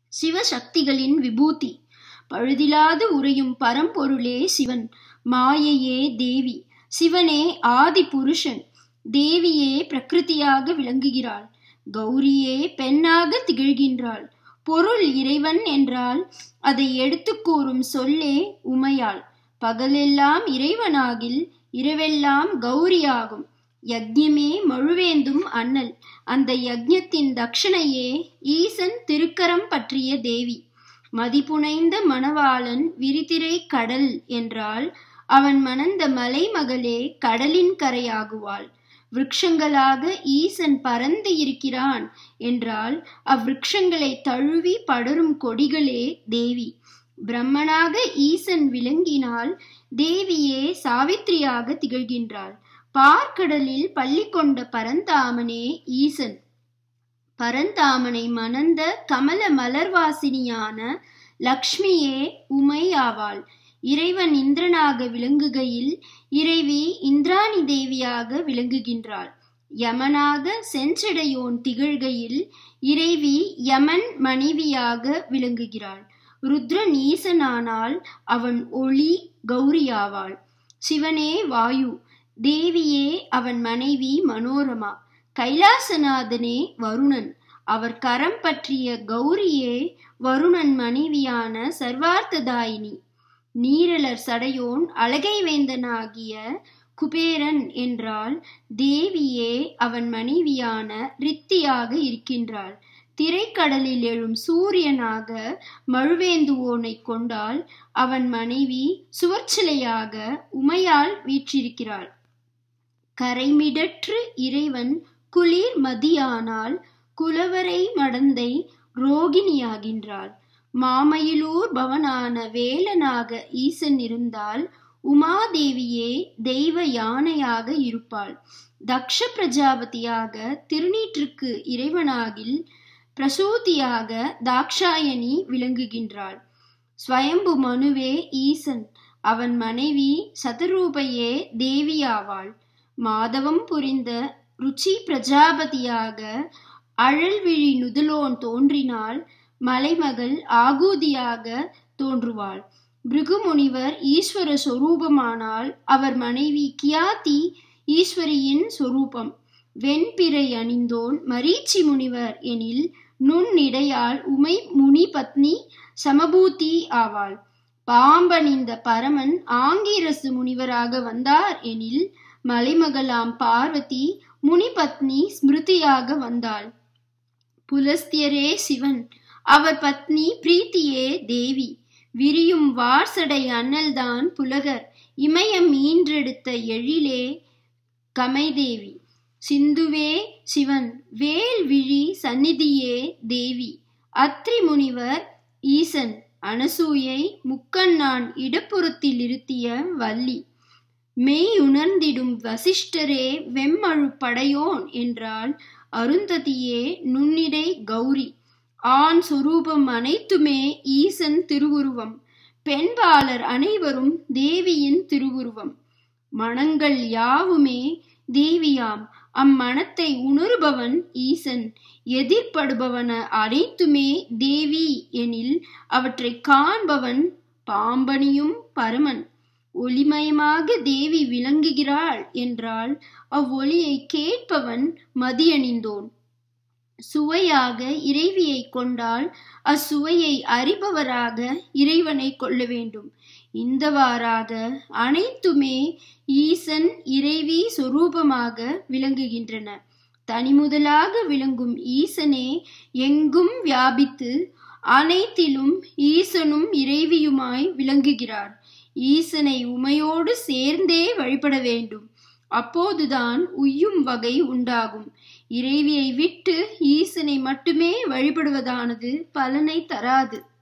சிவசக்திகளின் விபூதி பழுதிலாது உறையும் பரம்பொருளே சிவன் மாயையே தேவி சிவனே ஆதி புருஷன் தேவியே பிரகிருதியாக விளங்குகிறாள் கௌரியே பெண்ணாக திகழ்கின்றாள் பொருள் இறைவன் என்றால் அதை எடுத்துக் கூறும் சொல்லே உமையாள் பகலெல்லாம் இறைவனாகில் இரவெல்லாம் கௌரியாகும் யக்ஞமே மழுவேந்தும் அண்ணல் அந்த யக்ஞத்தின் தட்சணையே ஈசன் திருக்கரம் பற்றிய தேவி மதிப்புனைந்த மணவாளன் விரிதிரை கடல் என்றால் அவன் மணந்த மலைமகளே கடலின் கரையாகுவாள் விருட்சங்களாக ஈசன் பறந்து இருக்கிறான் என்றால் அவ்விருட்சங்களை தழுவி படரும் கொடிகளே தேவி பிரம்மனாக ஈசன் விளங்கினால் தேவியே சாவித்திரியாக திகழ்கின்றாள் பார்க்கடலில் பள்ளி கொண்ட பரந்தாமனே ஈசன் பரந்தாமனை மணந்த கமல மலர்வாசினியான லக்ஷ்மியே உமை ஆவாள் இறைவன் இந்திரனாக விளங்குகையில் இறைவி இந்திராணி தேவியாக விளங்குகின்றாள் யமனாக செஞ்சடையோன் திகழ்கையில் இறைவி யமன் மனைவியாக விளங்குகிறாள் ருத்ரன் ஈசனானால் அவன் ஒளி கௌரியாவாள் சிவனே வாயு தேவியே அவன் மனைவி மனோரமா கைலாசநாதனே வருணன் அவர் கரம் பற்றிய கௌரியே வருணன் மனைவியான சர்வார்த்ததாயினி நீரலர் சடையோன் அழகை வேந்தனாகிய குபேரன் என்றால் தேவியே அவன் மனைவியான ரித்தியாக இருக்கின்றாள் திரைக்கடலில் எழும் சூரியனாக மழுவேந்துவோனை கொண்டால் அவன் மனைவி சுவர்ச்சிலையாக உமையால் வீற்றிருக்கிறாள் கரைமிடற்று இறைவன் குளிர் மதியானால் குலவரை மடந்தை ரோகிணியாகின்றாள் மாமயிலூர் பவனான வேலனாக ஈசன் இருந்தால் உமாதேவியே தெய்வ யானையாக இருப்பாள் தக்ஷ பிரஜாபதியாக திருநீற்றுக்கு இறைவனாகில் பிரசூதியாக தாக்ஷாயணி விளங்குகின்றாள் ஸ்வயம்பு மனுவே ஈசன் அவன் மனைவி சதரூபையே தேவியாவாள் மாதவம் புரிந்த ருச்சி பிரஜாபதியாக அழல்விழி நுதலோன் தோன்றினால் மலைமகள் ஆகூதியாக தோன்றுவாள் பிருகுமுனிவர் ஈஸ்வர சொரூபமானால் அவர் மனைவி கியாதி ஈஸ்வரியின் சொரூபம் வெண்பிறை அணிந்தோன் மரீச்சி முனிவர் எனில் நுண்ணிடையால் உமை முனி பத்னி சமபூதி ஆவாள் பாம்பணிந்த பரமன் ஆங்கிரசு முனிவராக வந்தார் எனில் மலைமகளாம் பார்வதி முனிபத்னி ஸ்மிருதியாக வந்தாள் புலஸ்தியரே சிவன் அவர் பத்னி பிரீத்தியே தேவி விரியும் வார்சடை அண்ணல்தான் புலகர் இமயம் ஈன்றெடுத்த எழிலே கமைதேவி சிந்துவே சிவன் வேல் விழி சந்நிதியே தேவி அத்ரி முனிவர் ஈசன் அனசூயை முக்கண்ணான் இடப்புறத்தில் இருத்திய வள்ளி மெய் உணர்ந்திடும் வசிஷ்டரே வெம்மழு படையோன் என்றால் அருந்ததியே நுண்ணிடை கௌரி ஆண் சுரூபம் அனைத்துமே ஈசன் திருவுருவம் பெண்பாளர் அனைவரும் தேவியின் திருவுருவம் மனங்கள் யாவுமே தேவியாம் அம்மனத்தை உணருபவன் ஈசன் எதிர்ப்படுபவன அனைத்துமே தேவி எனில் அவற்றை காண்பவன் பாம்பனியும் பரமன் ஒளிமயமாக தேவி விளங்குகிறாள் என்றால் அவ்வொளியை கேட்பவன் மதியணிந்தோன் சுவையாக இறைவியை கொண்டால் அச்சுவையை அறிபவராக இறைவனை கொள்ள வேண்டும் இந்தவாறாக அனைத்துமே ஈசன் இறைவி சொரூபமாக விளங்குகின்றன தனிமுதலாக விளங்கும் ஈசனே எங்கும் வியாபித்து அனைத்திலும் ஈசனும் இறைவியுமாய் விளங்குகிறார் ஈசனை உமையோடு சேர்ந்தே வழிபட வேண்டும் அப்போதுதான் உய்யும் வகை உண்டாகும் இறைவியை விட்டு ஈசனை மட்டுமே வழிபடுவதானது பலனை தராது